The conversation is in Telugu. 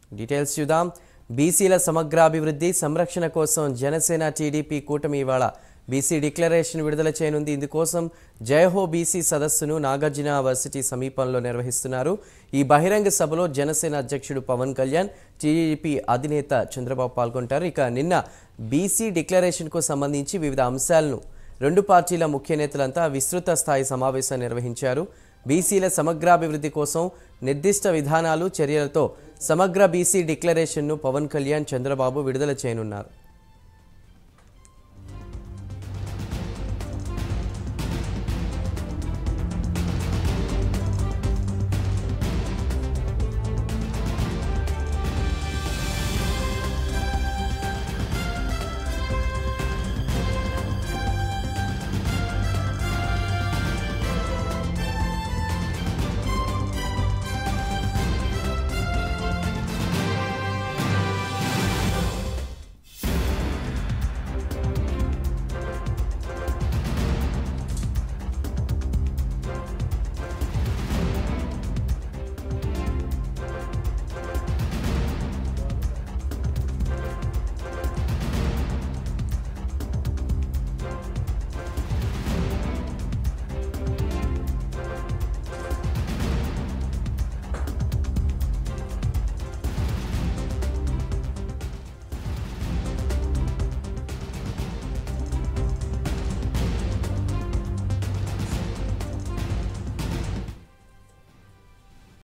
డీటెయిల్స్ చూద్దాం బీసీల సమగ్రాభివృద్ధి సంరక్షణ కోసం జనసేన టీడీపీ కూటమి ఇవాళ బీసీ డిక్లరేషన్ విడుదల చేయనుంది ఇందుకోసం జయహో బీసీ సదస్సును నాగార్జున వర్సిటీ సమీపంలో నిర్వహిస్తున్నారు ఈ బహిరంగ సభలో జనసేన అధ్యక్షుడు పవన్ కళ్యాణ్ టీడీపీ అధినేత చంద్రబాబు పాల్గొంటారు ఇక నిన్న బీసీ డిక్లరేషన్కు సంబంధించి వివిధ అంశాలను రెండు పార్టీల ముఖ్య నేతలంతా విస్తృత స్థాయి సమావేశం నిర్వహించారు బీసీల సమగ్రాభివృద్ధి కోసం నిర్దిష్ట విధానాలు చర్యలతో సమగ్ర బీసీ డిక్లరేషన్ను పవన్ కళ్యాణ్ చంద్రబాబు విడుదల చేయనున్నారు